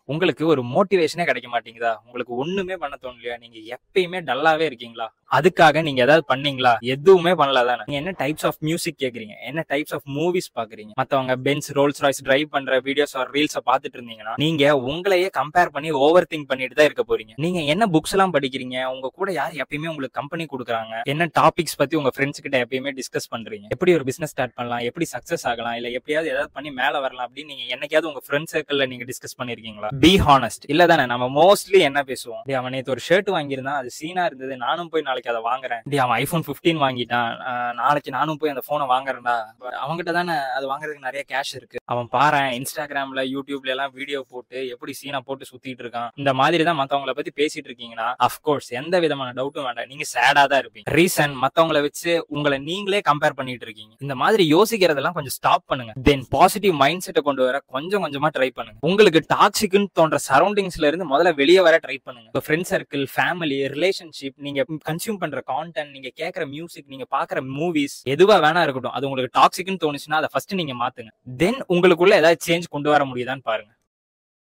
உங்களுக்கு ஒரு மோட்டிவேஷனே கிடைக்க மாட்டேங்குதா உங்களுக்கு ஒண்ணுமே பண்ண தோணலையா நீங்க எப்பயுமே டல்லாவே இருக்கீங்களா அதுக்காக நீங்க ஏதாவது பண்ணீங்களா எதுவுமே பண்ணல தானே நீங்க என்ன டைப்ஸ் ஆஃப் மியூசிக் கேக்குறீங்க என்ன டைப்ஸ் ஆஃப் மூவிஸ் பாக்குறீங்க மத்தவங்க பென்ஸ் ரோல்ஸ் ராய்ஸ் டிரைவ் பண்ற வீடியோஸ் ஆர் ரீல்ஸ் பார்த்துட்டு இருந்தீங்கன்னா நீங்க உங்களையே கம்பேர் பண்ணி ஓவர் திங்க் பண்ணிட்டு தான் இருக்க போறீங்க நீங்க என்ன புக்ஸ் எல்லாம் படிக்கிறீங்க உங்க கூட யார் எப்பயுமே உங்களுக்கு கம்பெனி கொடுக்குறாங்க என்ன டாபிக்ஸ் பத்தி உங்க ஃப்ரெண்ட்ஸ் கிட்ட எப்பயுமே டிஸ்கஸ் பண்றீங்க எப்படி ஒரு பிசினஸ் ஸ்டார்ட் பண்ணலாம் எப்படி சக்சஸ் ஆகலாம் இல்ல எப்படியாவது ஏதாவது பண்ணி மேல வரலாம் அப்படின்னு நீங்க என்னைக்காவது உங்க ஃப்ரெண்ட் சர்க்கிள்ல நீங்க டிஸ்கஸ் பண்ணிருக்கீங்களா பி ஹானஸ்ட் இல்ல தானே நம்ம மோஸ்ட்லி என்ன பேசுவோம் டேய், அவன் நேத்து ஒரு ஷர்ட் வாங்கியிருந்தான் அது சீனா இருந்தது நானும் போய் நாளைக்கு அதை வாங்குறேன் டேய், அவன் ஐபோன் 15 வாங்கிட்டான் ஆஹ், நாளைக்கு நானும் போய் அந்த போனை வாங்குறேன்டா அவங்ககிட்ட தானே அது வாங்குறதுக்கு நிறைய கேஷ் இருக்கு அவன் பாரு இன்ஸ்டாகிராம்ல யூடியூப்ல எல்லாம் வீடியோ போட்டு எப்படி சீனா போட்டு சுத்திட்டு இருக்கான் இந்த மாதிரி தான் மத்தவங்கள பத்தி பேசிட்டு இருக்கீங்கன்னா அஃப்கோர்ஸ் எந்த விதமான டவுட்டும் வேண்டாம் நீங்க சேடா தான் இருப்பீங்க ரீசன் மத்தவங்கள வச்சு உங்களை நீங்களே கம்பேர் பண்ணிட்டு இருக்கீங்க இந்த மாதிரி யோசிக்கிறதெல்லாம் கொஞ்சம் ஸ்டாப் பண்ணுங்க தென் பாசிட்டிவ் மைண்ட் செட்டை கொண்டு வர கொஞ்சம் கொஞ்சமா ட்ரை பண்ணுங்க உங்களுக்கு டாக்ஸிக்னு தோன்ற சரௌண்டிங்ஸ்ல இருந்து முதல்ல வெளியே வர ட்ரை பண்ணுங்க உங்க ஃப்ரெண்ட் சர்க்கிள் ஃபேமிலி ரிலேஷன்ஷிப் நீங்க கன்சியூம் பண்ற கான்டென்ட் நீங்க கேட்கற மியூசிக் நீங்க பாக்குற மூவிஸ் எதுவா வேணா இருக்கட்டும் அது உங்களுக்கு டாக்ஸிக்னு தோணுச்சுன்னா அதை ஃபர்ஸ்ட் நீங்க மாத்துங்க தென் உங்களுக்குள்ள ஏதாவது சேஞ்ச் கொண்டு வர முடியுதான்னு பாருங்க